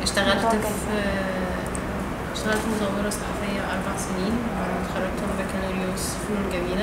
اشتغلت الموضوع في اشتغلت مصورة صحفية أربع سنين بعد ما اتخرجت من بكالوريوس فنون جميلة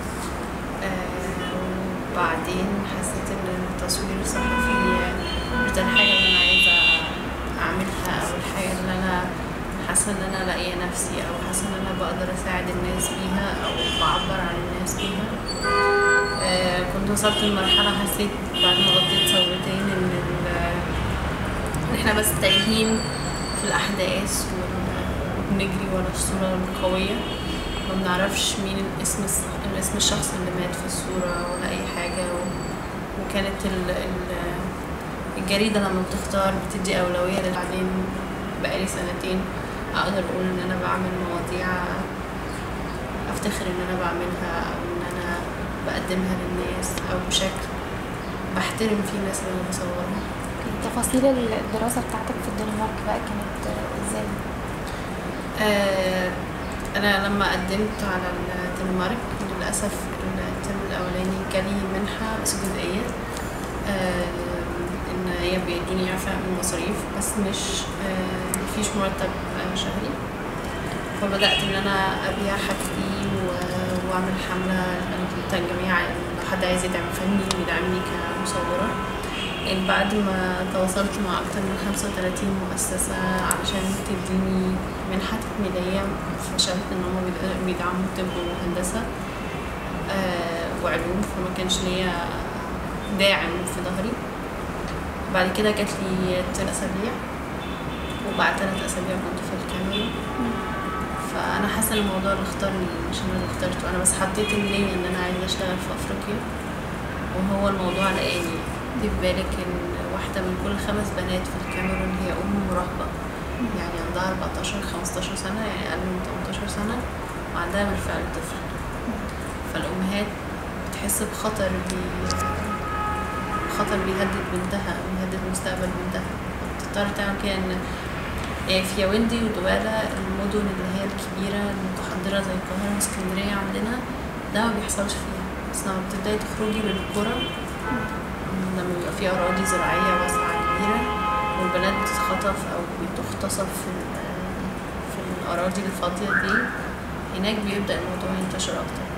آه، وبعدين حسيت إن التصوير الصحفي مش ده الحاجة اللي أنا عايزة أعملها أو الحاجة اللي أنا حاسة إن أنا لاقية نفسي أو حاسة إن أنا بقدر أساعد الناس بيها أو بعبر عن الناس بيها آه، كنت وصلت لمرحلة حسيت بعد ما غطيت ثورتين إن ال- إن إحنا بس تايهين في الأحداث وال- وبنجري ورا الصورة القوية ما بنعرفش مين الاسم الس- الاسم الشخص اللي مات في الصورة ولا أي حاجة و... وكانت ال... ال... الجريدة لما بتختار بتدي أولوية اللي بعدين بقالي سنتين أقدر أقول إن أنا بعمل مواضيع أفتخر إن أنا بعملها أو إن أنا بقدمها للناس أو بشكل بحترم فيه الناس اللي أنا بصورها تفاصيل الدراسة بتاعتك في الدنمارك بقى كانت ازاي؟ آه، انا لما قدمت على الدنمارك للاسف الترم الاولاني جالي منحه بس جزئيه آه، ان هي بيدوني اعفاء من المصاريف بس مش آه، مفيش مرتب آه، شهري فبدات ان انا ابيع حاجتي و- واعمل حمله انا كنت جميع لو حد عايز يدعم فني ويدعمني كمصوره يعني بعد ما تواصلت مع أكتر من 35 مؤسسة علشان تديني منحة تكميلية فشلت إن هما بيد- بيدعموا طب وهندسة آه وعلوم فما كانش ليا داعم في ظهري بعد كده جات لي تلات أسابيع وبعد تلات أسابيع كنت في الكاميرون فأنا حاسة إن الموضوع اللي اختارني مش أنا اللي اخترته أنا بس حطيت النية إن أنا عايزة أشتغل في أفريقيا وهو الموضوع لقاني دي في بالك ان واحدة من كل خمس بنات في الكاميرون هي أم مراهقة يعني عندها 14 15 سنة يعني أقل من 18 سنة وعندها بالفعل طفل فالأمهات بتحس بخطر بي خطر بيهدد بنتها أو بيهدد مستقبل بنتها بتضطر تعمل كده إن يعني في ياوندي ودوالة المدن اللي هي الكبيرة المتحضرة زي القاهرة واسكندرية عندنا ده ما بيحصلش فيها بس لما بتبدأي تخرجي للقرى لما بيبقى في أراضي زراعية واسعة كبيرة والبنات بتتخطف أو بتغتصب في ال- في الأراضي الفاضية دي هناك بيبدأ الموضوع ينتشر أكتر